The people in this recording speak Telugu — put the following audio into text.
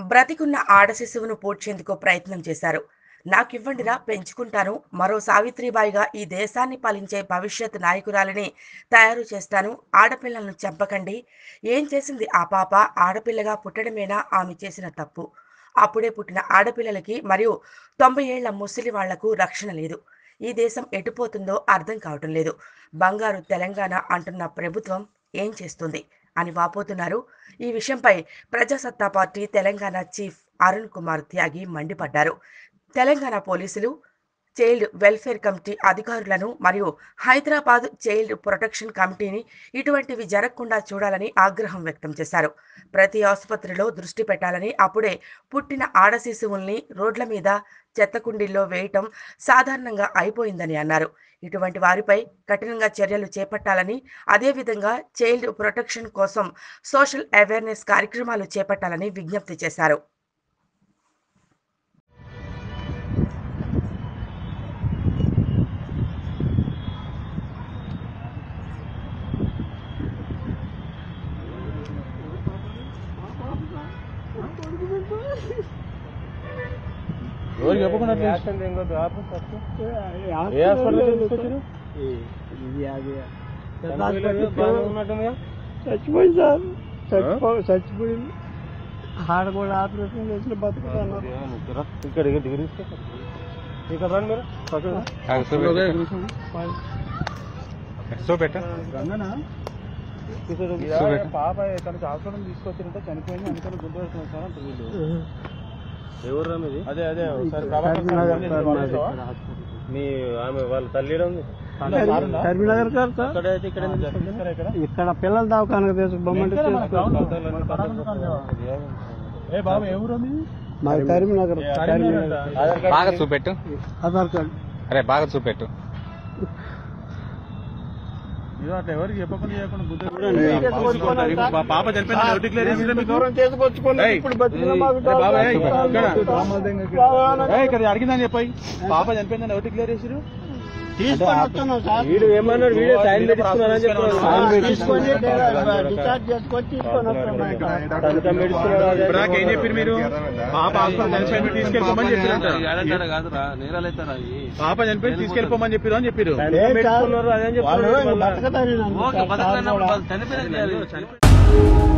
బ్రతికున్న ఆడ శిశువును పూడ్చేందుకు ప్రయత్నం చేశారు నాకివ్వండిరా పెంచుకుంటాను మరో సావిత్రిబాయిగా ఈ దేశాన్ని పాలించే భవిష్యత్ నాయకురాలిని తయారు చేస్తాను ఆడపిల్లలను చంపకండి ఏం చేసింది ఆ పాప ఆడపిల్లగా పుట్టడమేనా ఆమె చేసిన తప్పు అప్పుడే పుట్టిన ఆడపిల్లలకి మరియు తొంభై ఏళ్ల ముసలి వాళ్లకు రక్షణ లేదు ఈ దేశం ఎటుపోతుందో అర్థం కావటం లేదు బంగారు తెలంగాణ అంటున్న ప్రభుత్వం ఏం చేస్తుంది అని వాపోతున్నారు ఈ విషయంపై ప్రజాసత్తా పార్టీ తెలంగాణ చీఫ్ అరుణ్ కుమార్ త్యాగి మండిపడ్డారు తెలంగాణ పోలీసులు చైల్డ్ వెల్ఫేర్ కమిటీ అధికారులను మరియు హైదరాబాద్ చైల్డ్ ప్రొటెక్షన్ కమిటీని ఇటువంటివి జరగకుండా చూడాలని ఆగ్రహం వ్యక్తం చేశారు ప్రతి ఆసుపత్రిలో దృష్టి పెట్టాలని అప్పుడే పుట్టిన ఆడ శిశువుల్ని రోడ్ల మీద చెత్తకుండీల్లో వేయటం సాధారణంగా అయిపోయిందని అన్నారు ఇటువంటి వారిపై కఠినంగా చర్యలు చేపట్టాలని అదేవిధంగా చైల్డ్ ప్రొటెక్షన్ కోసం సోషల్ అవేర్నెస్ కార్యక్రమాలు చేపట్టాలని విజ్ఞప్తి చేశారు ఎవరికి చెప్పకుండా అట్లా ఏ హాస్పిటల్ తీసుకొచ్చారు చచ్చిపోయింది సార్ చచ్చిపో చచ్చిపోయింది ఆడ కూడా ఆపరేషన్ చేసిన బతుకుతాను ఇక్కడ ఇక్కడ దగ్గర తీసుకో ఇక్కడ రండి మీరు చూపెట్ట పాప తనకి హాస్పిటల్ తీసుకొచ్చారంటే చనిపోయింది అందుకని గుంటు వేస్తున్నాం సార్ అంటే వీళ్ళు ఎవరు మీది అదే అదే ఒకసారి ప్రభాకర్ సార్ ఫోన్ చేసి వాళ్ళతో మీ ఆమె వాళ్ళ తల్లి ఉంది కరీంనగర్ సార్ సార్ ఇక్కడైతే ఇక్కడ ఇక్కడ ఇక్కడ ఇక్కడ పిల్లల దవాఖానకు తీసుకు బొమ్మంటే ఏ బాబు ఎవరు మాది కరీంనగర్ కరీంనగర్ బాగా చూపెట్టు ఆధార్ కార్డు అరే బాగా చూపెట్టు ఇదో అట్లా ఎవరికి చెప్పకుండా చేయకుండా గుర్తు పాప చనిపోయింది ఎవరు డిక్లేర్ చేసిండ్రు మీకు దూరం చేసుకొచ్చుకోండి ఏయ్. ఇప్పుడు బతికిన మాకు ఏయ్ బాబాయ్, ఏయ్, చాలు. ఇక్కడ. బాబా, ఏయ్, ఇక్కడ అడిగిందని చెప్పాయి పాప చనిపోయిందని ఎవరు డిక్లేర్ చేసిరు తీసుకొని వస్తున్నాం సార్ వీడు ఏమన్నాడు వీడియో సైన్ పెట్టిస్తున్నారని చెప్పారు తీసుకొని డిశ్చార్జ్ చేసుకొని తీసుకొని వస్తున్నాం ఇప్పుడు దాకా ఏం చెప్పారు మీరు పాప హాస్పిటల్ చనిపోయింది తీసుకెళ్ళిపోమని చెప్పారంట పాప చనిపోయి తీసుకెళ్ళిపోమని చెప్పారు అని చెప్పారు వాళ్ళు బతకదని నన్ను సార్, సార్ కూడా. చనిపోయింది